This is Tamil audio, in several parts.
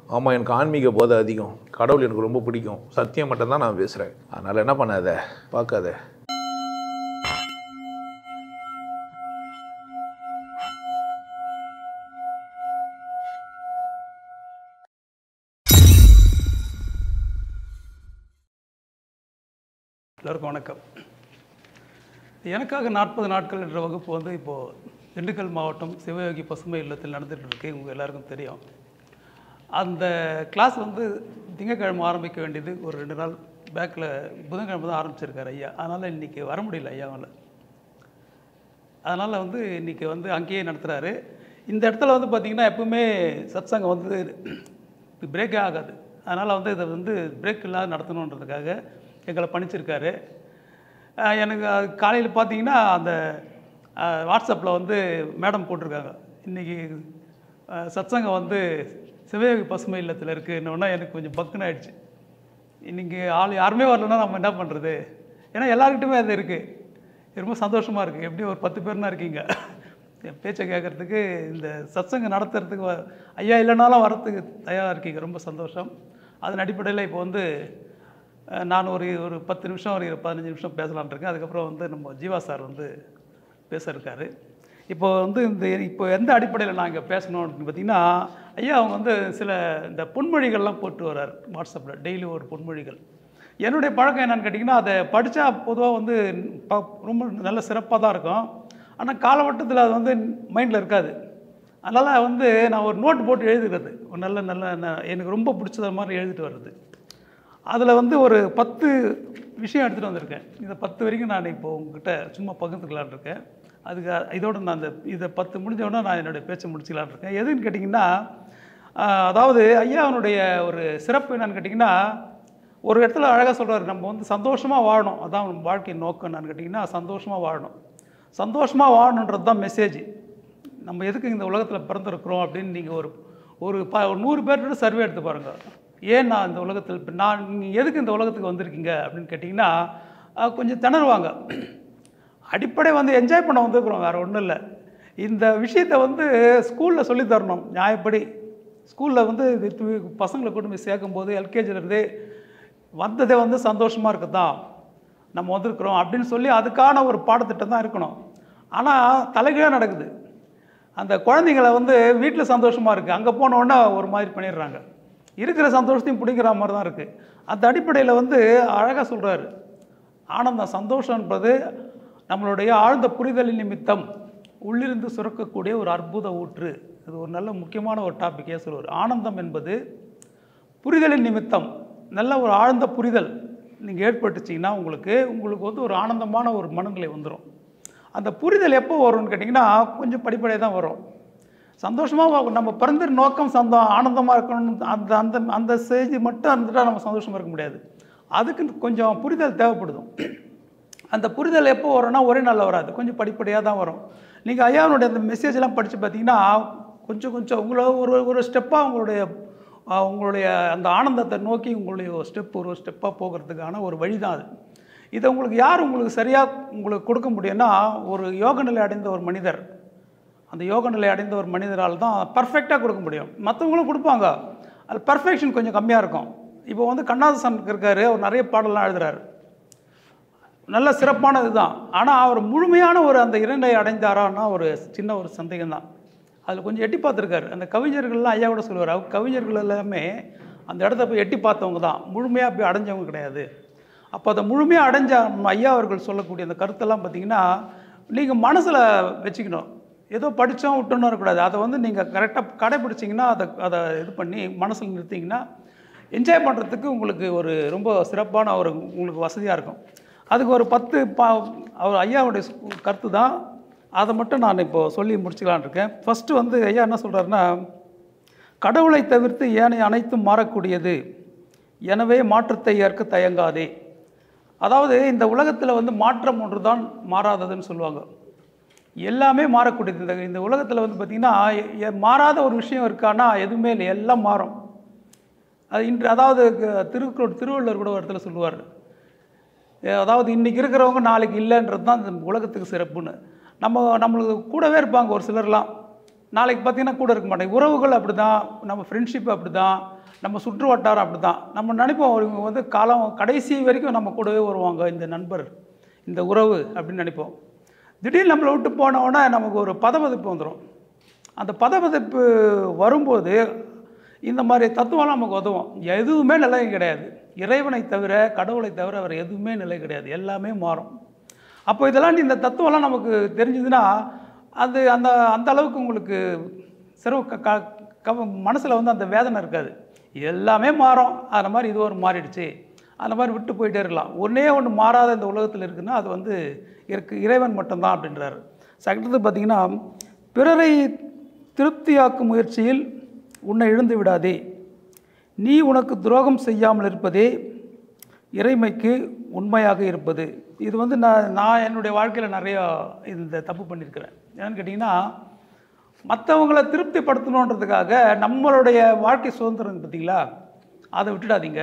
ஆமாம் எனக்கு ஆன்மீக போதை அதிகம் கடவுள் எனக்கு ரொம்ப பிடிக்கும் சத்தியம் மட்டும்தான் நான் பேசுகிறேன் அதனால் என்ன பண்ணாத பார்க்காத எல்லோருக்கும் வணக்கம் எனக்காக நாற்பது நாட்கள் என்ற வகுப்பு வந்து இப்போது திண்டுக்கல் மாவட்டம் சிவயோகி பசுமை இல்லத்தில் நடந்துட்டு இருக்கு உங்கள் எல்லாருக்கும் தெரியும் அந்த கிளாஸ் வந்து திங்கக்கிழமை ஆரம்பிக்க வேண்டியது ஒரு ரெண்டு நாள் பேக்கில் புதன்கிழமை தான் ஆரம்பிச்சிருக்காரு ஐயா அதனால் இன்றைக்கி வர முடியல ஐயாவால் அதனால் வந்து இன்றைக்கி வந்து அங்கேயே நடத்துகிறாரு இந்த இடத்துல வந்து பார்த்திங்கன்னா எப்பவுமே சத்சங்கம் வந்து பிரேக்கே ஆகாது அதனால் வந்து இதை வந்து பிரேக் இல்லாத நடத்தணுன்றதுக்காக எங்களை பணிச்சிருக்காரு அஹ் எனக்கு காலையில் பார்த்தீங்கன்னா அந்த வாட்ஸ்அப்பில் வந்து மேடம் போட்டிருக்காங்க இன்றைக்கி சத்சங்கம் வந்து சிவயோகி பசுமை இல்லத்தில் இருக்குன்னொன்னா எனக்கு கொஞ்சம் பக்குன்னு ஆயிடுச்சு இன்றைக்கி ஆள் யாருமே வரலன்னா நம்ம என்ன பண்ணுறது ஏன்னா எல்லாருக்கிட்டுமே அது இருக்குது ரொம்ப சந்தோஷமாக இருக்குது எப்படி ஒரு பத்து பேர்னா இருக்கீங்க என் பேச்சை கேட்குறதுக்கு இந்த சத்சங்கம் நடத்துறதுக்கு வ- ஐயா இல்லைனாலும் வரத்துக்கு தயாராக இருக்கீங்க ரொம்ப சந்தோஷம் அதன் அடிப்படையில் இப்போ வந்து அஹ், நான் ஒரு ஒரு பத்து நிமிஷம் ஒரு இரு- பதினஞ்சு நிமிஷம் பேசலாம்னு இருக்கேன் அதுக்கப்புறம் வந்து நம்ம ஜீவா சார் வந்து பேச இருக்காரு இப்போ வந்து இந்த இப்போ எந்த அடிப்படையில் நான் இங்கே பேசணும் அப்படின்னு பார்த்தீங்கன்னா ஐயா அவங்க வந்து சில இந்த பொன்மொழிகள்லாம் போட்டு வர்றார் வாட்ஸ்அப்பில் டெய்லி ஒரு பொன்மொழிகள் என்னுடைய பழக்கம் என்னன்னு கேட்டிங்கன்னா அதை படித்தா பொதுவாக வந்து ப- ரொம்ப நல்ல சிறப்பாக தான் இருக்கும் ஆனால் காலகட்டத்தில் அது வந்து மைண்டில் இருக்காது அதனால் வந்து நான் ஒரு நோட் போட்டு எழுதுகிறது ஒரு நல்ல நல்ல ந- எனக்கு ரொம்ப பிடிச்சத மாதிரி எழுதிட்டு வர்றது அதில் வந்து ஒரு பத்து விஷயம் எடுத்துகிட்டு வந்திருக்கேன் இந்த பத்து வரைக்கும் நான் இப்போ உங்ககிட்ட சும்மா பகிர்ந்துக்கலான்னு இருக்கேன் அதுக்கு இதோட நான் அந்த இதை பத்து முடிஞ்ச உடனே நான் என்னுடைய பேச்சை முடிச்சுக்கலான்னு இருக்கேன் எதுன்னு கேட்டிங்கன்னா ஆஹ், அதாவது ஐயாவனுடைய ஒரு சிறப்பு என்னன்னு கேட்டிங்கன்னா ஒரு இடத்துல அழகாக சொல்றாரு நம்ம வந்து சந்தோஷமாக வாழணும் அதான் நம்ம வாழ்க்கையின் நோக்கம் என்னன்னு கேட்டிங்கன்னா சந்தோஷமாக வாழணும் சந்தோஷமாக வாழணுன்றது தான் மெசேஜ் நம்ம எதுக்கு இந்த உலகத்தில் பிறந்திருக்கிறோம் அப்படின்னு நீங்கள் ஒரு ஒரு ப ஒரு நூறு பேர்கிட்ட சர்வே எடுத்து பாருங்கள் ஏன் நான் இந்த உலகத்தில் இப்ப நான் நீங்கள் எதுக்கு இந்த உலகத்துக்கு வந்திருக்கீங்க அப்படின்னு கேட்டிங்கன்னா அஹ், கொஞ்சம் திணறுவாங்க அடிப்படை வந்து என்ஜாய் பண்ண வந்துருக்குறோம் வேறு ஒன்றும் இல்லை இந்த விஷயத்தை வந்து ஸ்கூலில் சொல்லித் தரணும் நியாயப்படி ஸ்கூலில் வந்து இது து- பசங்களை கொண்டு போய் சேர்க்கும்போது எல்கேஜிலேருந்தே வந்ததே வந்து சந்தோஷமாக இருக்குதான் நம்ம வந்திருக்கிறோம் அப்படின்னு சொல்லி அதுக்கான ஒரு பாடத்திட்டம் தான் இருக்கணும் ஆனால் தலைகீழாக நடக்குது அந்த குழந்தைங்கள வந்து வீட்டில் சந்தோஷமாக இருக்குது அங்கே போன உடனே ஒரு மாதிரி பண்ணிடுறாங்க இருக்கிற சந்தோஷத்தையும் பிடிக்கிற மாதிரி தான் இருக்குது அந்த அடிப்படையில் வந்து அழகாக சொல்கிறாரு ஆனந்தம் சந்தோஷம் என்பது நம்மளுடைய ஆழ்ந்த புரிதலின் நிமித்தம் உள்ளிருந்து சுரக்கக்கூடிய ஒரு அற்புத ஊற்று இது ஒரு நல்ல முக்கியமான ஒரு டாப்பிக்கே சொல்லுவார் ஆனந்தம் என்பது புரிதலின் நிமித்தம் நல்ல ஒரு ஆழ்ந்த புரிதல் நீங்கள் ஏற்பட்டுச்சிங்கன்னா உங்களுக்கு உங்களுக்கு வந்து ஒரு ஆனந்தமான ஒரு மனநிலை வந்துடும் அந்த புரிதல் எப்போ வரும்னு கேட்டிங்கன்னா கொஞ்சம் படிப்படியாக தான் வரும் சந்தோஷமாக நம்ம பிறந்த நோக்கம் சந்தோ ஆனந்தமாக இருக்கணும் அந்த அந்த அந்த ஸ்டேஜ் மட்டும் இருந்துட்டால் நம்ம சந்தோஷமாக இருக்க முடியாது அதுக்கு கொஞ்சம் புரிதல் தேவைப்படுதும் அந்த புரிதல் எப்போ வரும்னா ஒரே நாளில் வராது கொஞ்சம் படிப்படியாக தான் வரும் நீங்கள் ஐயாவுடைய அந்த மெசேஜ்லாம் படித்து பார்த்தீங்கன்னா கொஞ்சம் கொஞ்சம் உங்களை ஒரு ஒரு ஸ்டெப்பாக உங்களுடைய ஆஹ், உங்களுடைய அந்த ஆனந்தத்தை நோக்கி உங்களுடைய ஒரு ஸ்டெப் ஒரு ஸ்டெப்பாக போகிறதுக்கான ஒரு வழி தான் அது இதை உங்களுக்கு யார் உங்களுக்கு சரியாக உங்களுக்கு கொடுக்க முடியும்னா ஒரு யோக நிலை அடைந்த ஒரு மனிதர் அந்த யோக நிலை அடைந்த ஒரு மனிதரால் தான் பர்ஃபெக்டாக கொடுக்க முடியும் மற்றவங்களும் கொடுப்பாங்க அது பர்ஃபெக்ஷன் கொஞ்சம் கம்மியாக இருக்கும் இப்போ வந்து கண்ணாசன் இருக்காரு அவர் நிறைய பாடலாம் எழுதுறாரு நல்ல சிறப்பான இதுதான் ஆனால் அவர் முழுமையான ஒரு அந்த இரண்டை அடைந்தாரான்னா ஒரு சின்ன ஒரு சந்தேகம் தான் அதில் கொஞ்சம் எட்டி பார்த்துருக்காரு அந்த கவிஞர்கள்லாம் ஐயா கூட சொல்லுவார் அவர் கவிஞர்கள் எல்லாமே அந்த இடத்த போய் எட்டி பார்த்தவங்க தான் முழுமையாக போய் அடைஞ்சவங்க கிடையாது அப்போ அதை முழுமையாக அடைஞ்ச நம்ம ஐயா அவர்கள் சொல்லக்கூடிய அந்த கருத்தெல்லாம் பார்த்தீங்கன்னா நீங்கள் மனசில் வச்சுக்கணும் ஏதோ படித்தோம் விட்டோன்னு இருக்கக்கூடாது அதை வந்து நீங்கள் கரெக்டாக கடைப்பிடிச்சிங்கன்னா அதை அதை இது பண்ணி மனசில் நிறுத்திங்கன்னா என்ஜாய் பண்ணுறதுக்கு உங்களுக்கு ஒரு ரொம்ப சிறப்பான ஒரு உங்களுக்கு வசதியாக இருக்கும் அதுக்கு ஒரு பத்து பா அவர் ஐயாவுடைய சு- கருத்து தான் அதை மட்டும் நான் இப்போ சொல்லி முடிச்சுக்கலான்னு இருக்கேன் ஃபஸ்ட்டு வந்து ஐயா என்ன சொல்கிறாருன்னா கடவுளை தவிர்த்து ஏனைய அனைத்தும் மாறக்கூடியது எனவே மாற்றத்தை ஏற்க தயங்காதே அதாவது இந்த உலகத்தில் வந்து மாற்றம் ஒன்று தான் மாறாததுன்னு சொல்லுவாங்க எல்லாமே மாறக்கூடியது இந்த இந்த உலகத்தில் வந்து பார்த்திங்கன்னா எ- எ- மாறாத ஒரு விஷயம் இருக்கான்னா எதுவுமே இல்லை எல்லாம் மாறும் அது இன்று அதாவது க- திருக்குறள் திருவள்ளுவர் கூட ஒரு இடத்துல சொல்லுவார் அதாவது இன்றைக்கி இருக்கிறவங்க நாளைக்கு இல்லைன்றது தான் இந்த உலகத்துக்கு சிறப்புன்னு நம்ம நம்மளுக்கு கூடவே இருப்பாங்க ஒரு சிலர்லாம் நாளைக்கு பார்த்தீங்கன்னா கூட இருக்க மாட்டாங்க உறவுகள் அப்படி தான் நம்ம ஃப்ரெண்ட்ஷிப் அப்படி தான் நம்ம சுற்று வட்டாரம் அப்படி தான் நம்ம நினைப்போம் இவங்க வந்து காலம் கடைசி வரைக்கும் நம்ம கூடவே வருவாங்க இந்த நண்பர் இந்த உறவு அப்படின்னு நினைப்போம் திடீர்னு நம்மளை விட்டு போன உடனே நமக்கு ஒரு பதபதப்பு வந்துடும் அந்த பதபதப்பு வரும்போது இந்த மாதிரி தத்துவம்லாம் நமக்கு உதவும் எதுவுமே நிலை கிடையாது இறைவனை தவிர கடவுளை தவிர வேறு எதுவுமே நிலை கிடையாது எல்லாமே மாறும் அப்போ இதெல்லாம் இந்த தத்துவம்லாம் நமக்கு தெரிஞ்சதுன்னா அது அந்த அந்த அளவுக்கு உங்களுக்கு சிறவு க க க மனசில் வந்து அந்த வேதனை இருக்காது எல்லாமே மாறும் அந்த மாதிரி இது ஒரு மாறிடுச்சு அந்த மாதிரி விட்டு போயிட்டே இருக்கலாம் ஒன்றே ஒன்று மாறாத இந்த உலகத்தில் இருக்குன்னா அது வந்து இருக்கு இறைவன் மட்டும்தான் அப்படின்றாரு செகண்டது பார்த்தீங்கன்னா பிறரை திருப்தியாக்கும் முயற்சியில் உன்னை இழந்து விடாதே நீ உனக்கு துரோகம் செய்யாமல் இருப்பதே இறைமைக்கு உண்மையாக இருப்பது இது வந்து நான் நான் என்னுடைய வாழ்க்கையில் நிறையா இந்த தப்பு பண்ணியிருக்கிறேன் ஏன்னு கேட்டிங்கன்னா மற்றவங்கள திருப்திப்படுத்தணுன்றதுக்காக நம்மளுடைய வாழ்க்கை சுதந்திரம் பார்த்தீங்களா அதை விட்டுடாதீங்க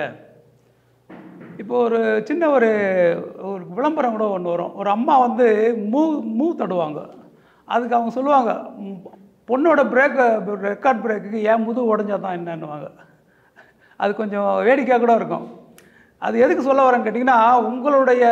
இப்போ ஒரு சின்ன ஒரு ஒரு விளம்பரம் கூட ஒன்று வரும் ஒரு அம்மா வந்து மூ மூ தடுவாங்க அதுக்கு அவங்க சொல்லுவாங்க ம், பொண்ணோட பிரேக்கை ரெக்கார்ட் பிரேக்குக்கு ஏன் முது உடஞ்சா தான் என்னன்னுவாங்க அது கொஞ்சம் வேடிக்கையாக கூட இருக்கும் அது எதுக்கு சொல்ல வரேன்னு கேட்டிங்கன்னா உங்களுடைய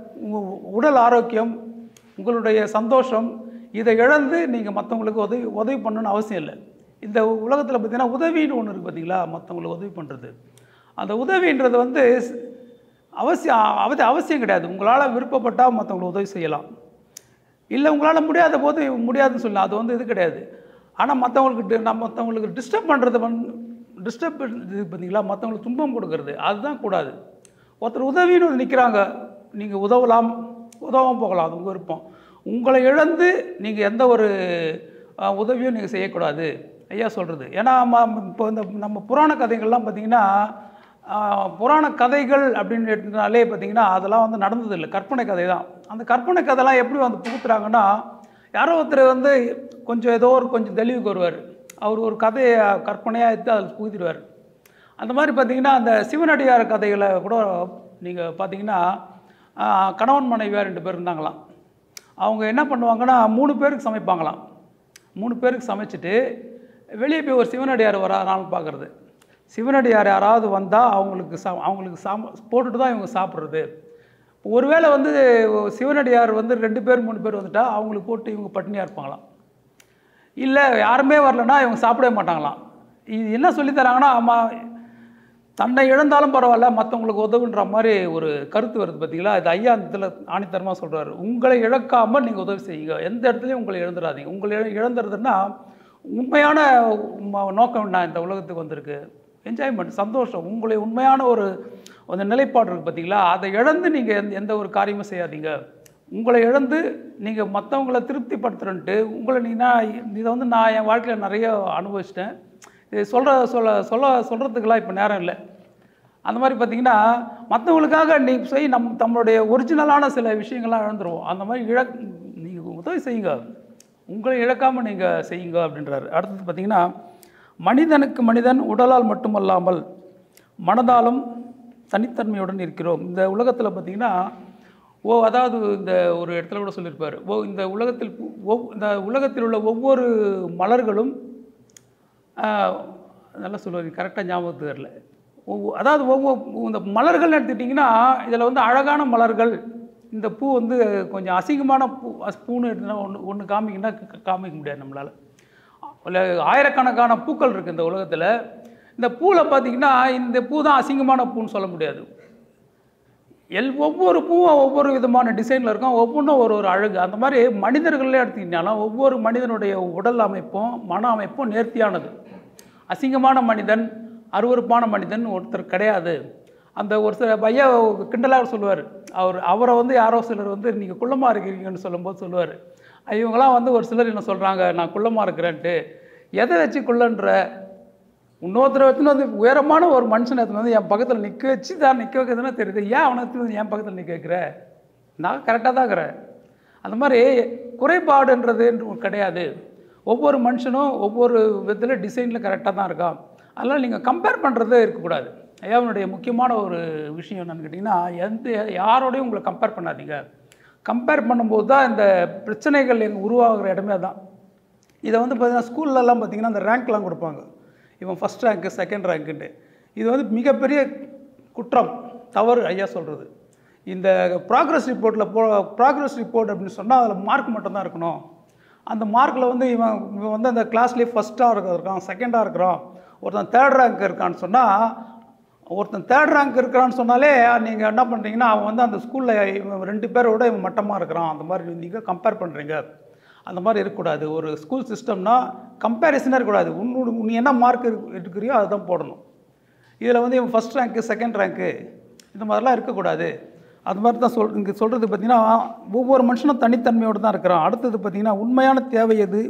உ- உடல் ஆரோக்கியம் உங்களுடைய சந்தோஷம் இதை இழந்து நீங்கள் மற்றவங்களுக்கு உதவி உதவி பண்ணணும்னு அவசியம் இல்லை இந்த உலகத்தில் பார்த்தீங்கன்னா உதவின்னு ஒன்று இருக்குது பார்த்தீங்களா மற்றவங்களுக்கு உதவி பண்ணுறது அந்த உதவின்றது வந்து ஸ்- அவசியம் அவதி அவசியம் கிடையாது உங்களால் விருப்பப்பட்டால் மற்றவங்களுக்கு உதவி செய்யலாம் இல்லை உங்களால் முடியாத போது முடியாதுன்னு சொல்லலாம் அது வந்து இது கிடையாது ஆனால் மற்றவங்களுக்கு நம்ம மற்றவங்களுக்கு டிஸ்டர்ப் பண்ணுறது வந்து டிஸ்டர்ப் இது பார்த்தீங்களா மற்றவங்களுக்கு துன்பம் கொடுக்கறது அதுதான் கூடாது ஒருத்தர் உதவின்னு வந்து நிற்கிறாங்க நீங்கள் உதவலாம் உதவாமல் போகலாம் அது உங்கள் விருப்பம் உங்களை இழந்து நீங்கள் எந்த ஒரு அஹ், உதவியும் நீங்கள் செய்யக்கூடாது ஐயா சொல்கிறது ஏன்னா ம- இப்போ இந்த நம்ம புராண கதைகள்லாம் பார்த்தீங்கன்னா ஆஹ், புராண கதைகள் அப்படின்னு எடுத்துனாலே பார்த்தீங்கன்னா அதெல்லாம் வந்து நடந்ததில்லை கற்பனை கதை தான் அந்த கற்பனை கதைலாம் எப்படி வந்து புகுத்துறாங்கன்னா யாரோ ஒருத்தர் வந்து கொஞ்சம் ஏதோ ஒரு கொஞ்சம் தெளிவுக்கு வருவார் அவர் ஒரு கதையை கற்பனையாக எடுத்து அதில் புகுத்திடுவார் அந்த மாதிரி பார்த்தீங்கன்னா அந்த சிவனடியார் கதைகளை கூட நீங்கள் பார்த்தீங்கன்னா ஆஹ், கணவன் மனைவியார் ரெண்டு பேர் இருந்தாங்களாம் அவங்க என்ன பண்ணுவாங்கன்னா மூணு பேருக்கு சமைப்பாங்களாம் மூணு பேருக்கு சமைச்சிட்டு வெளியே போய் ஒரு சிவனடியார் வரானாலும் பார்க்குறது சிவனடியார் யாராவது வந்தால் அவங்களுக்கு சா அவங்களுக்கு சாம போட்டுட்டு தான் இவங்க சாப்பிட்றது ஒருவேளை வந்து சிவனடியார் வந்து ரெண்டு பேர் மூணு பேர் வந்துட்டா அவங்களுக்கு போட்டு இவங்க பட்டினியாக இருப்பாங்களாம் இல்லை யாருமே வரலன்னா இவங்க சாப்பிடவே மாட்டாங்களாம் இது என்ன சொல்லித் தராங்கன்னா ஆமாம் தன்னை இழந்தாலும் பரவாயில்ல மற்றவங்களுக்கு உதவுன்ற மாதிரி ஒரு கருத்து வருது பார்த்தீங்களா இது ஐயா அந்த இதில் ஆணித்தரமாக சொல்கிறாரு உங்களை இழக்காமல் நீங்கள் உதவி செய்யுங்க எந்த இடத்துலையும் உங்களை இழந்துடாதீங்க உங்களை இழ- இழந்துறதுன்னா உண்மையான ம- நோக்கம் என்ன இந்த உலகத்துக்கு வந்திருக்கு என்ஜாய்மெண்ட் சந்தோஷம் உங்களை உண்மையான ஒரு அந்த நிலைப்பாடு இருக்குது பார்த்தீங்களா அதை இழந்து நீங்கள் எந்த எந்த ஒரு காரியமும் செய்யாதீங்க உங்களை இழந்து நீங்கள் மற்றவங்களை திருப்திப்படுத்துறன்ட்டு உங்களை நீங்கள் இதை வந்து நான் என் வாழ்க்கையில் நிறைய அனுபவிச்சிட்டேன் இது சொல்கிற சொல்ல சொல்ல சொல்கிறதுக்கெல்லாம் இப்போ நேரம் இல்லை அந்த மாதிரி பார்த்தீங்கன்னா மற்றவங்களுக்காக நீ செய் நம் நம்மளுடைய ஒரிஜினலான சில விஷயங்கள்லாம் இழந்துருவோம் அந்த மாதிரி இழ நீங்கள் உதவி செய்யுங்க உங்களை இழக்காமல் நீங்கள் செய்யுங்க அப்படின்றாரு அடுத்தது பார்த்தீங்கன்னா மனிதனுக்கு மனிதன் உடலால் மட்டுமல்லாமல் மனதாலும் தனித்தன்மையுடன் இருக்கிறோம் இந்த உலகத்தில் பார்த்தீங்கன்னா ஓ அதாவது இந்த ஒரு இடத்துல கூட சொல்லியிருப்பார் ஓ இந்த உலகத்தில் பூ- ஒவ் இந்த உலகத்தில் உள்ள ஒவ்வொரு மலர்களும் ஆஹ், நல்லா சொல்லுவாங்க கரெக்டாக ஞாபகத்துக்கு வரல ஒவ்வொரு அதாவது ஒவ்வொரு இந்த மலர்கள் எடுத்துட்டிங்கன்னா இதில் வந்து அழகான மலர்கள் இந்த பூ வந்து கொஞ்சம் அசிங்கமான பூ அஸ்- பூன்னு எடுத்துனா ஒன்று ஒன்று காமிக்கினா காமிக்க முடியாது நம்மளால் இல்லை ஆயிரக்கணக்கான பூக்கள் இருக்குது இந்த உலகத்தில் இந்த பூவில் பார்த்தீங்கன்னா இந்த பூ தான் அசிங்கமான பூன்னு சொல்ல முடியாது எல் ஒவ்வொரு பூவும் ஒவ்வொரு விதமான டிசைனில் இருக்கும் ஒவ்வொன்றும் ஒரு ஒரு அழகு அந்த மாதிரி மனிதர்களே எடுத்துக்கிட்டாலும் ஒவ்வொரு மனிதனுடைய உடல் அமைப்பும் மன அமைப்பும் நேர்த்தியானது அசிங்கமான மனிதன் அருவருப்பான மனிதன் ஒருத்தர் கிடையாது அந்த ஒரு சில பையா கிண்டலாக சொல்லுவார் அவர் அவரை வந்து யாரோ சிலர் வந்து நீங்கள் குள்ளமாக இருக்கிறீங்கன்னு சொல்லும்போது சொல்லுவார் இவங்களாம் வந்து ஒரு சிலர் என்ன சொல்கிறாங்க நான் குள்ளமாக இருக்கிறேன்ட்டு எதை வச்சு குள்ளன்ற இன்னொருத்தரை எடுத்துன்னு வந்து உயரமான ஒரு மனுஷனை எடுத்துன்னு வந்து என் பக்கத்தில் நிற்க வச்சு தான் நிற்க வைக்கிறதுனா தெரியுது ஏன் அவனை எடுத்துன்னு வந்து என் பக்கத்தில் நிற்க வைக்கிற நான் கரெக்டாக தான் இருக்கிறேன் அந்த மாதிரி குறைபாடுன்றது கிடையாது ஒவ்வொரு மனுஷனும் ஒவ்வொரு விதத்தில் டிசைனில் கரெக்டாக தான் இருக்கான் அதனால் நீங்கள் கம்பேர் பண்ணுறது இருக்கக்கூடாது ஐயாவுடைய முக்கியமான ஒரு விஷயம் என்னன்னு கேட்டிங்கன்னா எந்த யாரோடையும் உங்களை கம்பேர் பண்ணாதீங்க கம்பேர் பண்ணும்போது தான் இந்த பிரச்சனைகள் எங்கள் உருவாகிற இடமே தான் இதை வந்து பார்த்தீங்கன்னா ஸ்கூல்லலாம் பார்த்தீங்கன்னா அந்த ரேங்க்லாம் கொடுப்பாங்க இவன் ஃபஸ்ட் ரேங்க்கு செகண்ட் ரேங்க்குன்ட்டு இது வந்து மிகப்பெரிய குற்றம் தவறு ஐயா சொல்கிறது இந்த ப்ராக்ரஸ் ரிப்போர்ட்டில் போ ப்ராக்ரஸ் ரிப்போர்ட் அப்படின்னு சொன்னால் அதில் மார்க் மட்டும்தான் இருக்கணும் அந்த மார்க்கில் வந்து இவன் இவன் வந்து அந்த கிளாஸ்லேயே ஃபஸ்ட்டாக இருக்க இருக்கான் செகண்டாக இருக்கிறான் ஒருத்தன் தேர்ட் ரேங்க் இருக்கான்னு சொன்னால் ஒருத்தன் தேர்ட் ரேங்க் இருக்கிறான்னு சொன்னாலே நீங்கள் என்ன பண்ணுறீங்கன்னா அவன் வந்து அந்த ஸ்கூலில் இவன் ரெண்டு பேரோட இவன் மட்டமாக இருக்கிறான் அந்த மாதிரி நீங்கள் கம்பேர் பண்ணுறீங்க அந்த மாதிரி இருக்கக்கூடாது ஒரு ஸ்கூல் சிஸ்டம்னா கம்பேரிசனே இருக்கக்கூடாது உன்னோட நீ என்ன மார்க் எடுக்கிறியோ அதுதான் போடணும் இதில் வந்து இவன் ஃபஸ்ட் ரேங்க்கு செகண்ட் ரேங்க்கு இந்த மாதிரிலாம் இருக்கக்கூடாது அது மாதிரி தான் சொல் இங்கே சொல்கிறது பார்த்தீங்கன்னா ஒவ்வொரு மனுஷனும் தனித்தன்மையோடு தான் இருக்கிறான் அடுத்தது பார்த்தீங்கன்னா உண்மையான தேவை எது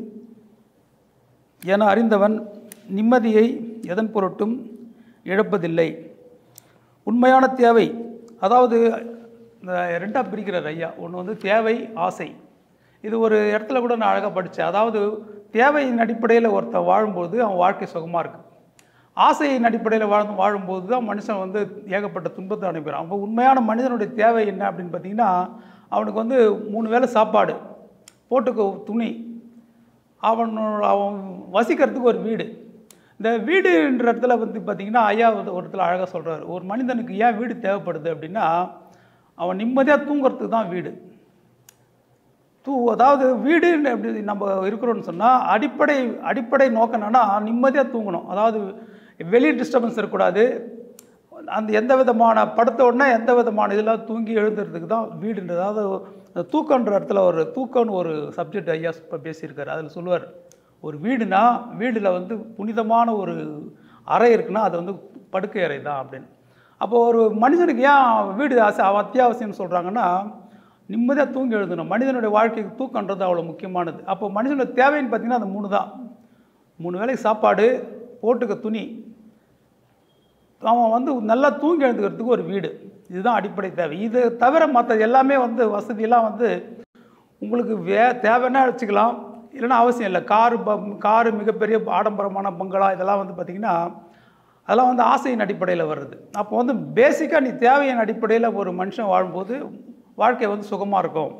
என அறிந்தவன் நிம்மதியை எதன் பொருட்டும் இழப்பதில்லை உண்மையான தேவை அதாவது இந்த ரெண்டாக பிரிக்கிறார் ஐயா ஒன்று வந்து தேவை ஆசை இது ஒரு இடத்துல கூட நான் அழகாக படித்தேன் அதாவது தேவையின் அடிப்படையில் ஒருத்தன் வாழும்போது அவன் வாழ்க்கை சுகமாக இருக்கு ஆசையின் அடிப்படையில் வாழ் வாழும்போது தான் மனுஷன் வந்து ஏகப்பட்ட துன்பத்தை அனுப்புகிறான் அப்போ உண்மையான மனிதனுடைய தேவை என்ன அப்படின்னு பார்த்தீங்கன்னா அவனுக்கு வந்து மூணு வேளை சாப்பாடு போட்டுக்க துணி அவன் அவன் வசிக்கிறதுக்கு ஒரு வீடு இந்த வீடுன்ற இடத்துல வந்து பார்த்திங்கன்னா ஐயா வந்து ஒரு இடத்துல அழகாக சொல்கிறார் ஒரு மனிதனுக்கு ஏன் வீடு தேவைப்படுது அப்படின்னா அவன் நிம்மதியாக தூங்குறதுக்கு தான் வீடு தூ அதாவது வீடுன்னு எப்படி நம்ம இருக்கிறோம்னு சொன்னால் அடிப்படை அடிப்படை நோக்கம் என்னன்னா நிம்மதியாக தூங்கணும் அதாவது வெளி டிஸ்டர்பன்ஸ் இருக்கக்கூடாது அந்த எந்த விதமான படுத்த உடனே எந்த விதமான இதெல்லாம் தூங்கி எழுதுறதுக்கு தான் வீடுன்றது அதாவது அந்த தூக்கன்ற இடத்துல ஒரு தூக்கம்னு ஒரு சப்ஜெக்ட் ஐயா இப்போ பேசியிருக்காரு அதில் சொல்லுவார் ஒரு வீடுனா வீடில் வந்து புனிதமான ஒரு அறை இருக்குன்னா அது வந்து படுக்கை அறை தான் அப்படின்னு அப்போ ஒரு மனுஷனுக்கு ஏன் வீடு ஆசை அவ- அத்தியாவசியம்னு சொல்கிறாங்கன்னா நிம்மதியாக தூங்கி எழுதணும் மனிதனுடைய வாழ்க்கைக்கு தூக்கன்றது அவ்வளோ முக்கியமானது அப்போ மனுஷனுடைய தேவைன்னு பார்த்தீங்கன்னா அது மூணு தான் மூணு வேளைக்கு சாப்பாடு போட்டுக்க துணி அவன் வந்து நல்லா தூங்கி எழுந்துக்கிறதுக்கு ஒரு வீடு இதுதான் அடிப்படை தேவை இது தவிர மற்ற எல்லாமே வந்து வசதியெல்லாம் வந்து உங்களுக்கு வே தேவைன்னா வச்சுக்கலாம் இல்லைன்னா அவசியம் இல்லை காரு ப காரு மிகப்பெரிய ஆடம்பரமான பங்களா இதெல்லாம் வந்து பார்த்திங்கன்னா அதெல்லாம் வந்து ஆசையின் அடிப்படையில் வருது அப்போ வந்து பேசிக்காக நீ தேவையின் அடிப்படையில் ஒரு மனுஷன் வாழும்போது வாழ்க்கை வந்து சுகமாக இருக்கும்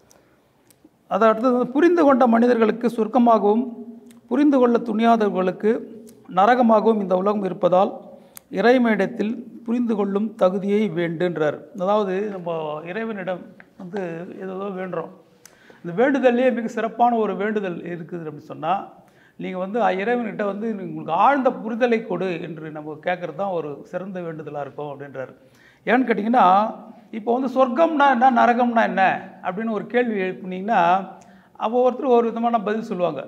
அதை அடுத்தது வந்து புரிந்து கொண்ட மனிதர்களுக்கு சொர்க்கமாகவும் புரிந்து கொள்ள துணியாதவர்களுக்கு நரகமாகவும் இந்த உலகம் இருப்பதால் இறைவனிடத்தில் புரிந்து கொள்ளும் தகுதியை வேண்டுன்றார் அதாவது நம்ம இறைவனிடம் வந்து ஏதோ வேண்டுறோம் இந்த வேண்டுதல்லையே மிக சிறப்பான ஒரு வேண்டுதல் இருக்குது அப்படின்னு சொன்னால் நீங்கள் வந்து இறைவன்கிட்ட வந்து உங்களுக்கு ஆழ்ந்த புரிதலை கொடு என்று நம்ம கேட்குறது தான் ஒரு சிறந்த வேண்டுதலாக இருக்கும் அப்படின்றார் ஏன்னு கேட்டிங்கன்னா இப்போ வந்து சொர்க்கம்னா என்ன நரகம்னா என்ன அப்படின்னு ஒரு கேள்வி எழுப்புனீங்கன்னா அப்போ ஒருத்தர் ஒரு விதமான பதில் சொல்லுவாங்க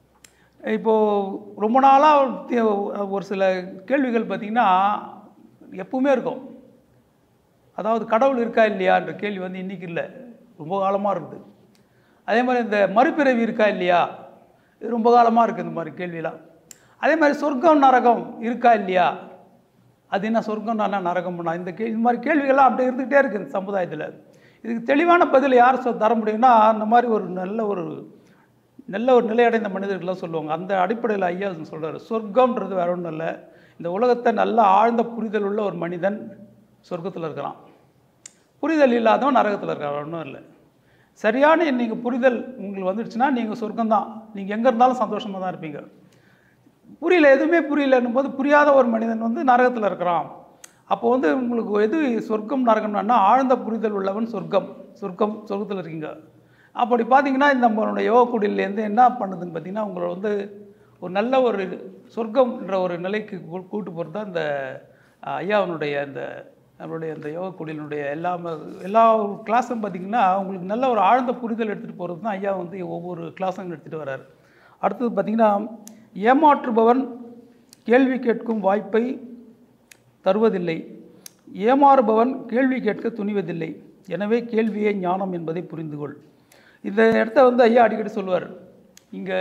இப்போது ரொம்ப நாளாக ஒரு சில கேள்விகள் பார்த்திங்கன்னா எப்பவுமே இருக்கும் அதாவது கடவுள் இருக்கா இல்லையான்ற கேள்வி வந்து இன்றைக்கி இல்லை ரொம்ப காலமாக இருக்குது அதே மாதிரி இந்த மறுபிறவி இருக்கா இல்லையா இது ரொம்ப காலமாக இருக்குது இந்த மாதிரி கேள்வியெல்லாம் அதே மாதிரி சொர்க்கம் நரகம் இருக்கா இல்லையா அது என்ன சொர்க்கம் என்ன நரகம்னா இந்த கே இந்த மாதிரி கேள்விகள்லாம் அப்படியே இருந்துகிட்டே இருக்குது இந்த சமுதாயத்தில் இதுக்கு தெளிவான பதில் யார் சொ- தர முடியும்னா அந்த மாதிரி ஒரு நல்ல ஒரு நல்ல ஒரு நிலையடைந்த மனிதர்கள்லாம் சொல்லுவாங்க அந்த அடிப்படையில் ஐயா சொல்றாரு சொர்க்கம்ன்றது வேற ஒன்றும் இல்லை இந்த உலகத்தை நல்ல ஆழ்ந்த புரிதல் உள்ள ஒரு மனிதன் சொர்க்கத்தில் இருக்கிறான் புரிதல் இல்லாதவன் நரகத்தில் இருக்கான் வேற ஒன்றும் இல்லை சரியான நீங்கள் புரிதல் உங்களுக்கு வந்துடுச்சுன்னா நீங்கள் சொர்க்கம்தான் நீங்கள் எங்கே இருந்தாலும் சந்தோஷமாக தான் இருப்பீங்க புரியல எதுவுமே புரியலன்னும் போது புரியாத ஒரு மனிதன் வந்து நரகத்தில் இருக்கிறான் அப்போ வந்து உங்களுக்கு எது சொர்க்கம் நரகம்னா ஆழ்ந்த புரிதல் உள்ளவன் சொர்க்கம் சொர்க்கம் சொர்க்கத்தில் இருக்கீங்க அப்படி பார்த்தீங்கன்னா இந்த நம்மளுடைய யோக குடிலேருந்து என்ன பண்ணுதுன்னு பார்த்தீங்கன்னா உங்களை வந்து ஒரு நல்ல ஒரு சொர்க்கம்ன்ற ஒரு நிலைக்கு கூ- கூட்டு போகிறது தான் இந்த அஹ், ஐயாவினுடைய இந்த நம்மளுடைய இந்த யோக குடியினுடைய எல்லா ம- எல்லா கிளாஸும் பார்த்தீங்கன்னா உங்களுக்கு நல்ல ஒரு ஆழ்ந்த புரிதல் எடுத்துகிட்டு போகிறது தான் ஐயா வந்து ஒவ்வொரு கிளாஸும் எடுத்துகிட்டு வர்றாரு அடுத்தது பார்த்தீங்கன்னா ஏமாற்றுபவன் கேள்வி கேட்கும் வாய்ப்பை தருவதில்லை ஏமாறுபவன் கேள்வி கேட்க துணிவதில்லை எனவே கேள்வியே ஞானம் என்பதை புரிந்து கொள் இந்த இடத்த வந்து ஐயா அடிக்கடி சொல்லுவார் இங்கே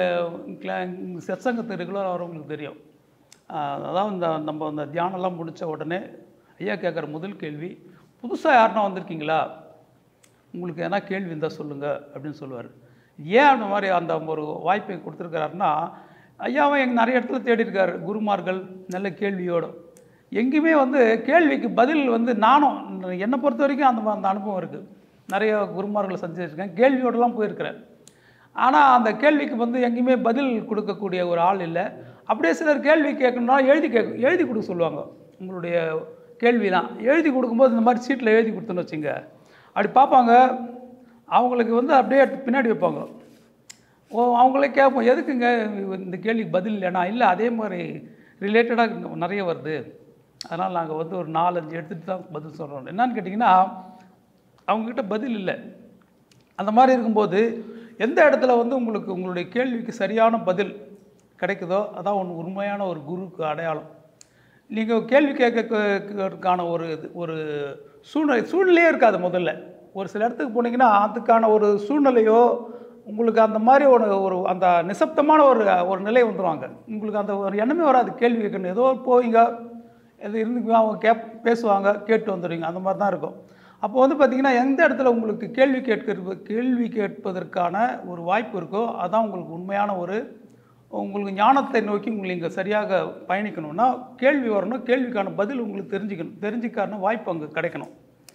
சத்சங்கத்து ரெகுலராக வரவங்களுக்கு தெரியும் ஆஹ் அதாவது இந்த நம்ம அந்த தியானம்லாம் முடித்த உடனே ஐயா கேட்குற முதல் கேள்வி புதுசாக யாருன்னா வந்திருக்கீங்களா உங்களுக்கு எதனா கேள்வி இருந்தால் சொல்லுங்கள் அப்படின்னு சொல்லுவார் ஏன் அந்த மாதிரி அந்த ஒரு வாய்ப்பை கொடுத்துருக்காருன்னா ஐயாவும் எங்கள் நிறைய இடத்துல தேடி இருக்காரு குருமார்கள் நல்ல கேள்வியோடு எங்கேயுமே வந்து கேள்விக்கு பதில் வந்து நானும் என்னை பொறுத்த வரைக்கும் அந்த அந்த அனுபவம் இருக்குது நிறைய குருமார்களை சந்திச்சிருக்கேன் கேள்வியோடலாம் போயிருக்கிறேன் ஆனால் அந்த கேள்விக்கு வந்து எங்கேயுமே பதில் கொடுக்கக்கூடிய ஒரு ஆள் இல்லை அப்படியே சிலர் கேள்வி கேட்கணும்னா எழுதி கேட்க எழுதி கொடுக்க சொல்லுவாங்க உங்களுடைய கேள்விலாம் எழுதி கொடுக்கும்போது இந்த மாதிரி சீட்டில் எழுதி கொடுத்தோன்னு வச்சுங்க அப்படி பார்ப்பாங்க அவங்களுக்கு வந்து அப்படியே பின்னாடி வைப்பாங்க ஓ அவங்களே கேட்போம் எதுக்குங்க இந்த கேள்விக்கு பதில் இல்லைனா இல்லை அதே மாதிரி ரிலேட்டடாக நிறைய வருது அதனால் நாங்கள் வந்து ஒரு நாலஞ்சு எடுத்துகிட்டு தான் பதில் சொல்கிறோம் என்னன்னு கேட்டிங்கன்னா அவங்கக்கிட்ட பதில் இல்லை அந்த மாதிரி இருக்கும்போது எந்த இடத்துல வந்து உங்களுக்கு உங்களுடைய கேள்விக்கு சரியான பதில் கிடைக்குதோ அதான் ஒன்று உண்மையான ஒரு குருவுக்கு அடையாளம் நீங்கள் கேள்வி கேட்கறதுக்கான ஒரு இது- ஒரு சூழ்நிலை சூழ்நிலையே இருக்காது முதல்ல ஒரு சில இடத்துக்கு போனீங்கன்னா அதுக்கான ஒரு சூழ்நிலையோ உங்களுக்கு அந்த மாதிரி ஒரு ஒரு அந்த நிசப்தமான ஒரு ஒரு நிலை வந்துருவாங்க உங்களுக்கு அந்த ஒரு எண்ணமே வராது கேள்வி கேட்கணும் ஏதோ போவீங்க எது இருந்து அவங்க கேப் பேசுவாங்க கேட்டு வந்துடுவீங்க அந்த மாதிரி தான் இருக்கும் அப்போ வந்து பார்த்தீங்கன்னா எந்த இடத்துல உங்களுக்கு கேள்வி கேட்கிறது கேள்வி கேட்பதற்கான ஒரு வாய்ப்பு இருக்கோ அதான் உங்களுக்கு உண்மையான ஒரு உங்களுக்கு ஞானத்தை நோக்கி உங்களை இங்கே சரியாக பயணிக்கணும்னா கேள்வி வரணும் கேள்விக்கான பதில் உங்களுக்கு தெரிஞ்சுக்கணும் தெரிஞ்சுக்கான வாய்ப்பு அங்கே கிடைக்கணும்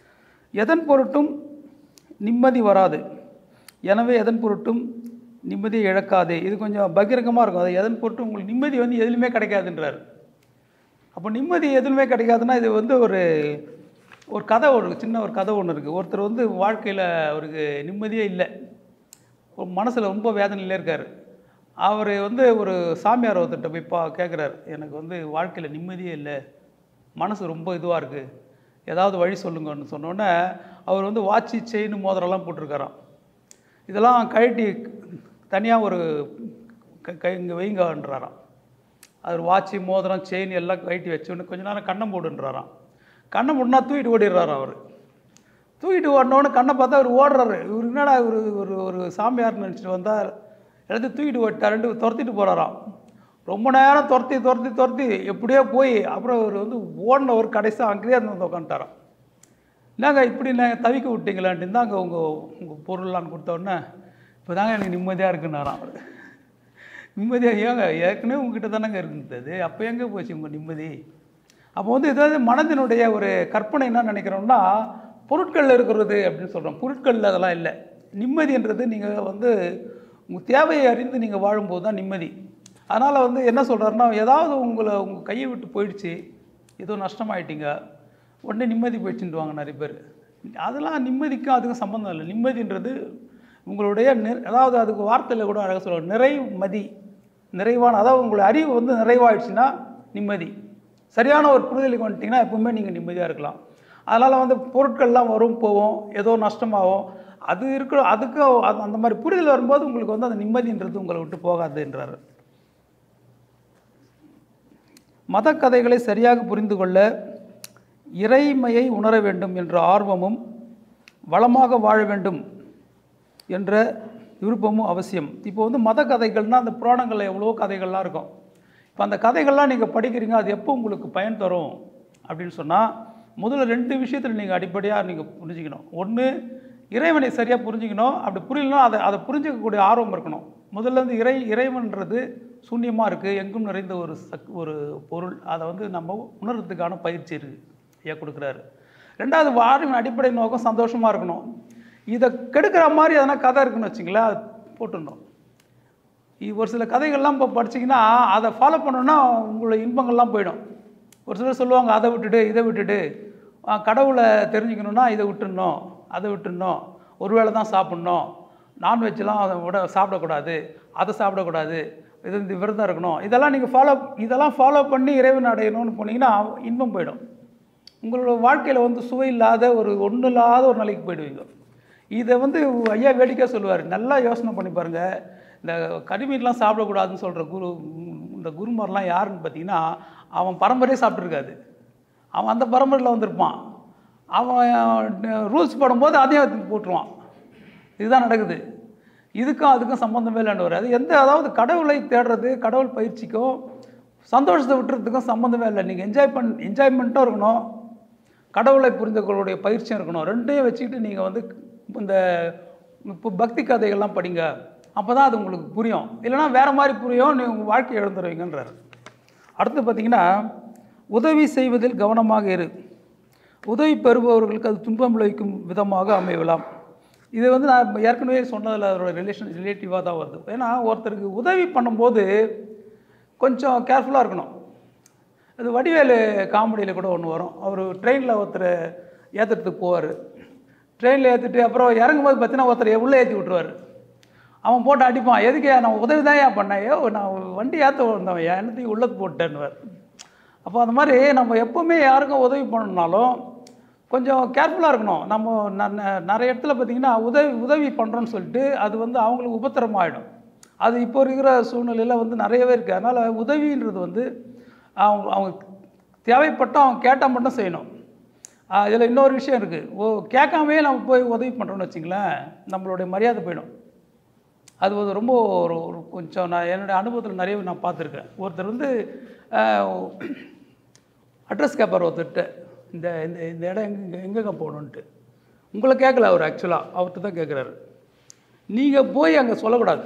எதன் பொருட்டும் நிம்மதி வராது எனவே எதன் பொருட்டும் நிம்மதியை இழக்காதே இது கொஞ்சம் பகிரங்கமாக இருக்கும் அது எதன் பொருட்டும் உங்களுக்கு நிம்மதி வந்து எதுலையுமே கிடைக்காதுன்றார் அப்போ நிம்மதி எதுவுமே கிடைக்காதுன்னா இது வந்து ஒரு ஒரு கதை ஒரு சின்ன ஒரு கதை ஒன்று இருக்குது ஒருத்தர் வந்து வாழ்க்கையில் அவருக்கு நிம்மதியே இல்லை ஒரு மனசில் ரொம்ப வேதனையில் இருக்கார் அவர் வந்து ஒரு சாமியார் ஒருத்தர்கிட்ட போய் பா கேட்குறாரு எனக்கு வந்து வாழ்க்கையில் நிம்மதியே இல்லை மனசு ரொம்ப இதுவாக இருக்குது ஏதாவது வழி சொல்லுங்கன்னு சொன்னோடனே அவர் வந்து வாட்சி செயின் மோதிரம்லாம் போட்டிருக்காராம் இதெல்லாம் கழட்டி தனியாக ஒரு க- கை இங்கே வைங்கன்றாராம் அவர் வாட்சி மோதிரம் செயின் எல்லாம் கழட்டி வச்சோன்னு கொஞ்ச நேரம் கண்ணம் போடுன்றாராம் கண்ணை போட்டுனா தூக்கிட்டு ஓடிடுறாராம் அவர் தூக்கிட்டு ஓடினோன்னு கண்ணை பார்த்தா அவர் ஓடுறாரு இவர் என்னடா ஒரு ஒரு ஒரு சாமியார் நினச்சிட்டு வந்தால் எல்லாத்தையும் தூக்கிட்டு ஓட்டாருன்ட்டு துரத்திட்டு போகிறாராம் ரொம்ப நேரம் துரத்தி துரத்தி துரத்தி எப்படியோ போய் அப்புறம் அவர் வந்து ஓடின ஒரு கடைசியாக அங்கேயே வந்து உட்காந்துட்டாராம் என்னங்க இப்படி நான் தவிக்க விட்டீங்களான்ட்டு இருந்தாங்க உங்கள் உங்கள் பொருள்லாம் கொடுத்த உடனே இப்போ தாங்க எனக்கு நிம்மதியாக இருக்குன்னாராம் அவர் நிம்மதியாக ஏங்க ஏற்கனவே உங்ககிட்ட தானங்க இருந்தது அப்போ எங்கே போச்சு உங்கள் நிம்மதி அப்போ வந்து ஏதாவது மனதினுடைய ஒரு கற்பனை என்ன நினைக்கிறோம்னா பொருட்களில் இருக்கிறது அப்படின்னு சொல்கிறோம் பொருட்களில் அதெல்லாம் இல்லை நிம்மதின்றது நீங்கள் வந்து உங்கள் தேவையை அறிந்து நீங்கள் வாழும்போது தான் நிம்மதி அதனால் வந்து என்ன சொல்கிறாருன்னா ஏதாவது உங்களை உங்கள் கையை விட்டு போயிடுச்சு ஏதோ நஷ்டமாயிட்டீங்க உடனே நிம்மதி போயிடுச்சுட்டுவாங்க நிறைய பேர் அதெல்லாம் நிம்மதிக்கும் அதுக்கும் சம்மந்தம் இல்லை நிம்மதின்றது உங்களுடைய நி அதாவது அதுக்கு வார்த்தையில் கூட அழகாக சொல்லுவாங்க நிறைமதி நிறைவான அதாவது உங்களுடைய அறிவு வந்து நிறைவாயிடுச்சுன்னா நிம்மதி சரியான ஒரு புரிதலுக்கு வந்துட்டிங்கன்னா எப்பவுமே நீங்கள் நிம்மதியாக இருக்கலாம் அதனால் வந்து பொருட்கள்லாம் வரும் போவோம் ஏதோ நஷ்டமாகும் அது இருக்கிற அதுக்கு அது- அந்த மாதிரி புரிதல் வரும்போது உங்களுக்கு வந்து அந்த நிம்மதின்றது உங்களை விட்டு போகாதுன்றாரு மத கதைகளை சரியாக புரிந்து கொள்ள இறைமையை உணர வேண்டும் என்ற ஆர்வமும் வளமாக வாழ வேண்டும் என்ற விருப்பமும் அவசியம் இப்போ வந்து மத கதைகள்னால் அந்த புராணங்களில் எவ்வளோ கதைகள்லாம் இருக்கும் இப்போ அந்த கதைகள்லாம் நீங்கள் படிக்கிறீங்க அது எப்போ உங்களுக்கு பயன் தரும் அப்படின்னு சொன்னால் முதல்ல ரெண்டு விஷயத்தில் நீங்கள் அடிப்படையாக நீங்கள் புரிஞ்சுக்கணும் ஒன்று இறைவனை சரியாக புரிஞ்சுக்கணும் அப்படி புரியலனா அதை அதை புரிஞ்சிக்கக்கூடிய ஆர்வம் இருக்கணும் முதல்ல வந்து இறை இறைவன்றது சூன்யமாக இருக்குது எங்கும் நிறைந்த ஒரு சக் ஒரு பொருள் அதை வந்து நம்ம உணர்றதுக்கான பயிற்சி இருக்குது ஐயா கொடுக்குறாரு ரெண்டாவது வாழ்வின் அடிப்படை நோக்கம் சந்தோஷமாக இருக்கணும் இதை கெடுக்கிற மாதிரி எதனா கதை இருக்குன்னு வச்சுங்களேன் அது போட்டுடணும் இ- ஒரு சில கதைகள்லாம் இப்போ படிச்சீங்கன்னா அதை ஃபாலோ பண்ணோன்னா உங்களுடைய இன்பங்கள்லாம் போயிடும் ஒரு சிலர் சொல்லுவாங்க அதை விட்டுட்டு இதை விட்டுட்டு ஆ, கடவுளை தெரிஞ்சுக்கணுன்னா இதை விட்டுடணும் அதை விட்டுடணும் ஒரு வேளை தான் சாப்பிட்ணும் நான்வெஜ்லாம் அதை விட சாப்பிடக்கூடாது அதை சாப்பிடக்கூடாது இது இந்த விரதம் இருக்கணும் இதெல்லாம் நீங்கள் ஃபாலோ இதெல்லாம் ஃபாலோ பண்ணி இறைவன் அடையணும்னு போனீங்கன்னா இன்பம் போயிடும் உங்களோட வாழ்க்கையில் வந்து சுவை இல்லாத ஒரு ஒன்றும் இல்லாத ஒரு நிலைக்கு போயிடுவீங்க இதை வந்து ஐயா வேடிக்கையாக சொல்லுவார் நல்லா யோசனை பண்ணி பாருங்கள் இந்த கறிமீன்லாம் சாப்பிடக்கூடாதுன்னு சொல்கிற குரு இந்த குருமாரெலாம் யாருன்னு பார்த்தீங்கன்னா அவன் பரம்பரையே சாப்பிட்ருக்காது அவன் அந்த பரம்பரையில் வந்திருப்பான் அவன் ரூல்ஸ் போடும்போது அதையும் எடுத்து போட்டுருவான் இதுதான் நடக்குது இதுக்கும் அதுக்கும் சம்மந்தமே இல்லைன்னு வரும் அது எந்த அதாவது கடவுளை தேடுறது கடவுள் பயிற்சிக்கும் சந்தோஷத்தை விட்டுறதுக்கும் சம்மந்தமே இல்லை நீங்கள் என்ஜாய் பண் என்ஜாய்மெண்ட்டும் இருக்கணும் கடவுளை புரிந்துகளுடைய பயிற்சியும் இருக்கணும் ரெண்டையும் வச்சுக்கிட்டு நீங்கள் வந்து இந்த இப்போ பக்தி கதைகள்லாம் படிங்க அப்போ தான் அது உங்களுக்கு புரியும் இல்லைன்னா வேறு மாதிரி புரியும் நீங்கள் உங்கள் வாழ்க்கையை இழந்துருவீங்கன்றார் அடுத்து பார்த்தீங்கன்னா உதவி செய்வதில் கவனமாக இரு உதவி பெறுபவர்களுக்கு அது துன்பம் விளைவிக்கும் விதமாக அமையலாம் இது வந்து நான் ஏற்கனவே சொன்னதில் அதோட ரிலேஷன் ரிலேட்டிவாக தான் வருது ஏன்னா ஒருத்தருக்கு உதவி பண்ணும்போது கொஞ்சம் கேர்ஃபுல்லாக இருக்கணும் அது வடிவேலு காமெடியில் கூட ஒன்று வரும் அவர் ட்ரெயினில் ஒருத்தர் ஏற்றுறதுக்கு போவார் ட்ரெயினில் ஏற்றிட்டு அப்புறம் இறங்கும்போது பார்த்தீங்கன்னா ஒருத்தர் உள்ளே ஏற்றி விட்ருவார் அவன் போட்டு அடிப்பான் எதுக்கு நான் உதவி தான் ஏன் பண்ணேன் ஐயோ நான் வண்டி ஏற்ற வந்தவன் ஏன் என்னத்தையும் உள்ளத்து போட்டேன்னுவார் அப்போ அந்த மாதிரி நம்ம எப்போவுமே யாருக்கும் உதவி பண்ணணும்னாலும் கொஞ்சம் கேர்ஃபுல்லாக இருக்கணும் நம்ம ந- ந- நிறைய இடத்துல பார்த்திங்கன்னா உதவி உதவி பண்ணுறோன்னு சொல்லிட்டு அது வந்து அவங்களுக்கு உபத்திரமாயிடும் அது இப்போ இருக்கிற சூழ்நிலையில் வந்து நிறையவே இருக்குது அதனால் உதவின்றது வந்து அவங்க அவங்க தேவைப்பட்டால் அவங்க கேட்டால் மட்டும் செய்யணும் இதில் இன்னொரு விஷயம் இருக்குது ஓ கேட்காமே நம்ம போய் உதவி பண்ணுறோன்னு வச்சிங்களேன் நம்மளுடைய மரியாதை போயிடும் அது வந்து ரொம்ப ஒரு ஒரு கொஞ்சம் நான் என்னுடைய அனுபவத்தில் நிறைய நான் பார்த்துருக்கேன் ஒருத்தர் வந்து அட்ரஸ் கேட்பார் ஒருத்தர்கிட்ட இந்த இந்த இந்த இடம் எங்கே எங்கெங்க போகணுன்ட்டு உங்களை கேட்கல அவர் ஆக்சுவலாக அவர்கிட்ட தான் கேட்குறாரு நீங்கள் போய் அங்கே சொல்லக்கூடாது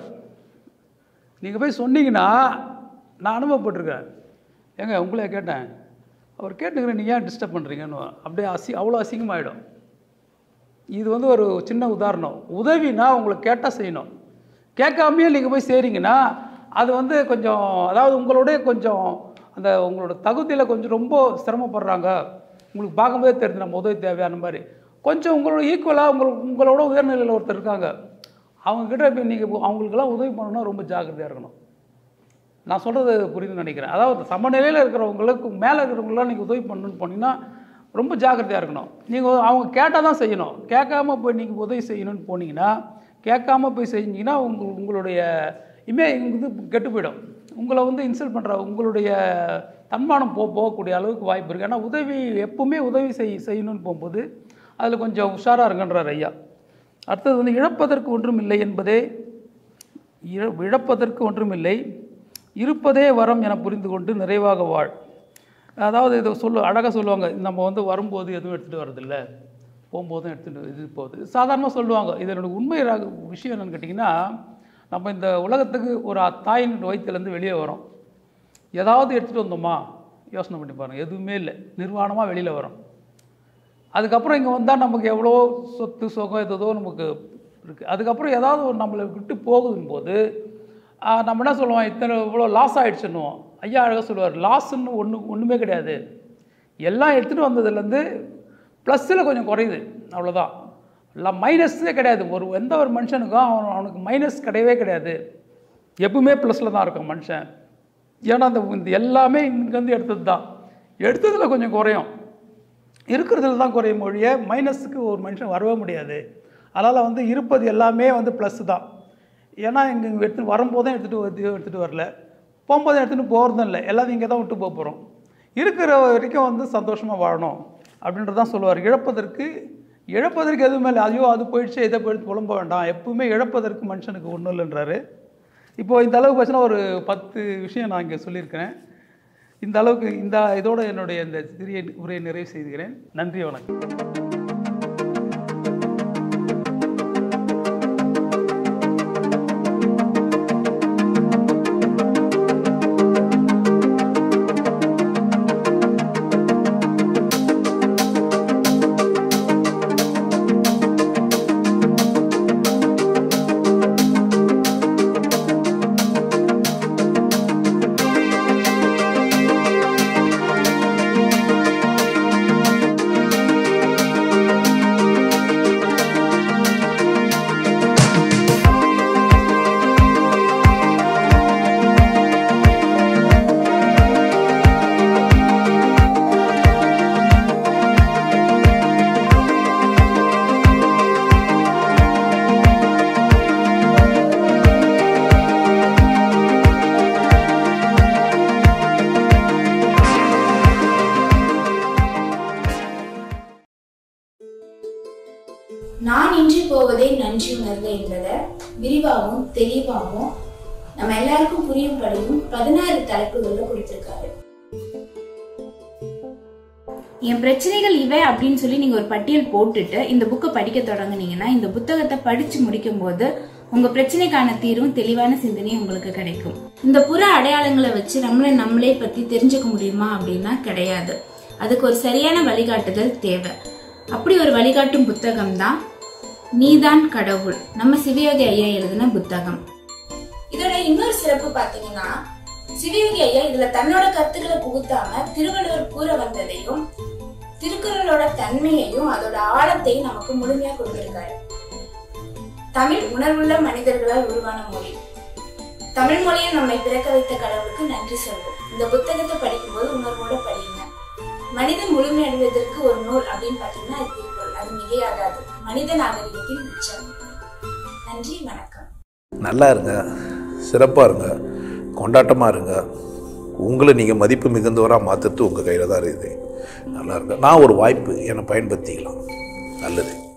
நீங்கள் போய் சொன்னீங்கன்னா நான் அனுபவப்பட்டிருக்கேன் ஏங்க உங்களே கேட்டேன் அவர் கேட்டுக்கிறேன் நீங்கள் ஏன் டிஸ்டர்ப் பண்ணுறீங்கன்னு அப்படியே அசி அவ்வளோ அசிங்கமாயிடும் இது வந்து ஒரு சின்ன உதாரணம் உதவினா உங்களை கேட்டால் செய்யணும் கேட்காமையே நீங்கள் போய் செய்கிறீங்கன்னா அது வந்து கொஞ்சம் அதாவது உங்களோட கொஞ்சம் அந்த உங்களோட தகுதியில் கொஞ்சம் ரொம்ப சிரமப்படுறாங்க உங்களுக்கு பார்க்கும்போதே தெரியுது நம்ம உதவி தேவையான மாதிரி கொஞ்சம் உங்களோட ஈக்குவலாக உங்களுக்கு உங்களோட உயர்நிலையில் ஒருத்தர் இருக்காங்க அவங்கக்கிட்ட போய் நீங்கள் அவங்களுக்கெல்லாம் உதவி பண்ணணும்னா ரொம்ப ஜாக்கிரதையாக இருக்கணும் நான் சொல்கிறது புரியுதுன்னு நினைக்கிறேன் அதாவது சமநிலையில் இருக்கிறவங்களுக்கு மேலே இருக்கிறவங்களாம் நீங்கள் உதவி பண்ணணும்னு போனீங்கன்னா ரொம்ப ஜாக்கிரதையாக இருக்கணும் நீங்கள் அவங்க கேட்டால் தான் செய்யணும் கேட்காம போய் நீங்கள் உதவி செய்யணும்னு போனீங்கன்னா கேட்காம போய் செஞ்சீங்கன்னா உங்க உங்களுடைய இமே இது கெட்டு போயிடும் உங்களை வந்து இன்சல்ட் பண்ணுற உங்களுடைய தன்மானம் போ போகக்கூடிய அளவுக்கு வாய்ப்பு இருக்குது ஏன்னா உதவி எப்பவுமே உதவி செய் செய்யணும்னு போகும்போது அதில் கொஞ்சம் உஷாராக இருங்கன்றார் ஐயா அடுத்தது வந்து இழப்பதற்கு ஒன்றும் இல்லை என்பதே இழ- இழப்பதற்கு ஒன்றுமில்லை இருப்பதே வரம் என புரிந்து கொண்டு நிறைவாக வாழ் அதாவது இதை சொல்லு அழகாக சொல்லுவாங்க நம்ம வந்து வரும்போது எதுவும் எடுத்துகிட்டு வரதில்ல போகும்போதும் எடுத்துகிட்டு இது போகுது சாதாரணமாக சொல்லுவாங்க இதனோட உண்மை ராக- விஷயம் என்னென்னு கேட்டிங்கன்னா நம்ம இந்த உலகத்துக்கு ஒரு தாயின் வயிற்றுலேருந்து வெளியே வரோம் ஏதாவது எடுத்துகிட்டு வந்தோமா யோசனை பண்ணி பாருங்கள் எதுவுமே இல்லை நிர்வாணமாக வெளியில் வரோம் அதுக்கப்புறம் இங்கே வந்தால் நமக்கு எவ்வளோ சொத்து சுகம் எதோ நமக்கு இருக்குது அதுக்கப்புறம் ஏதாவது ஒரு நம்மளை விட்டு போகுதும் போது ஆஹ், நம்ம என்ன சொல்லுவோம் இத்தனை இவ்வளோ லாஸ் ஆகிடுச்சுன்னுவோம் ஐயா அழகாக சொல்லுவார் லாஸ்ன்னு ஒன்று ஒன்றுமே கிடையாது எல்லாம் எடுத்துகிட்டு வந்ததுலேருந்து ப்ளஸ்ஸில் கொஞ்சம் குறையுது அவ்வளோதான் இல்லை மைனஸே கிடையாது ஒரு எந்த ஒரு மனுஷனுக்கும் அவன் அவனுக்கு மைனஸ் கிடையவே கிடையாது எப்பவுமே ப்ளஸில் தான் இருக்கும் மனுஷன் ஏன்னா அந்த இந்த எல்லாமே இங்கேருந்து எடுத்தது தான் எடுத்ததில் கொஞ்சம் குறையும் இருக்கிறதுல தான் குறையும் மொழிய மைனஸுக்கு ஒரு மனுஷன் வரவே முடியாது அதனால் வந்து இருப்பது எல்லாமே வந்து ப்ளஸ் தான் ஏன்னா இங்கே இங்கே எடுத்துகிட்டு வரும்போதும் எடுத்துகிட்டு வந்து எடுத்துகிட்டு வரல போகும்போதும் எடுத்துகிட்டு போகிறதும் இல்லை எல்லாத்தையும் இங்கே தான் விட்டு போக போகிறோம் இருக்கிற வரைக்கும் வந்து சந்தோஷமாக வாழணும் அப்படின்றது தான் சொல்லுவார் இழப்பதற்கு இழப்பதற்கு எதுவுமே இல்லை ஐயோ அது போயிடுச்சு இதை போயிடுச்சு புலம்ப வேண்டாம் எப்பவுமே இழப்பதற்கு மனுஷனுக்கு ஒன்றும் இல்லைன்றாரு இப்போது இந்த அளவுக்கு பார்த்தீங்கன்னா ஒரு பத்து விஷயம் நான் இங்கே சொல்லியிருக்கிறேன் இந்த அளவுக்கு இந்த இதோட என்னுடைய இந்த சிறிய உரையை நிறைவு செய்கிறேன் நன்றி வணக்கம் நான் இன்றி போவதே நன்றி உணர்வு என்பதை விரிவாகவும் தெளிவாகவும் நம்ம எல்லாருக்கும் புரியும்படியும் பதினாறு தலைப்புகள்ல கொடுத்திருக்காரு என் பிரச்சனைகள் இவை அப்படின்னு சொல்லி நீங்க ஒரு பட்டியல் போட்டுட்டு இந்த புக்கை படிக்க தொடங்குனீங்கன்னா இந்த புத்தகத்தை படிச்சு முடிக்கும் போது உங்க பிரச்சனைக்கான தீர்வும் தெளிவான சிந்தனையும் உங்களுக்கு கிடைக்கும் இந்த புற அடையாளங்களை வச்சு நம்மளை நம்மளே பத்தி தெரிஞ்சுக்க முடியுமா அப்படின்னா கிடையாது அதுக்கு ஒரு சரியான வழிகாட்டுதல் தேவை அப்படி ஒரு வழிகாட்டும் புத்தகம் தான் நீதான் கடவுள் நம்ம சிவயோகி ஐயா எழுதின புத்தகம் இதோட இன்னொரு சிறப்பு பாத்தீங்கன்னா சிவயோகி ஐயா இதுல தன்னோட கருத்துக்களை புகுத்தாம திருவள்ளுவர் கூற வந்ததையும் திருக்குறளோட தன்மையையும் அதோட ஆழத்தையும் நமக்கு முழுமையா கொடுத்திருக்காரு தமிழ் உணர்வுள்ள மனிதர்களால் உருவான மொழி தமிழ் மொழியை நம்மை பிறக்க வைத்த கடவுளுக்கு நன்றி சொல்வோம் இந்த புத்தகத்தை படிக்கும்போது உணர்வோட படியுங்க மனிதன் முழுமையடைவதற்கு ஒரு நூல் அப்படின்னு பாத்தீங்கன்னா அது திருக்குறள் அது மிகையாகாது மனித நாகரிகத்தின் உச்சம் நன்றி வணக்கம் நல்லா இருங்க சிறப்பாக இருங்க கொண்டாட்டமாக இருங்க உங்களை நீங்கள் மதிப்பு மிகுந்தவராக மாற்றுறது உங்கள் கையில் தான் இருக்குது நல்லா இருங்க நான் ஒரு வாய்ப்பு என்னை பயன்படுத்திக்கலாம் நல்லது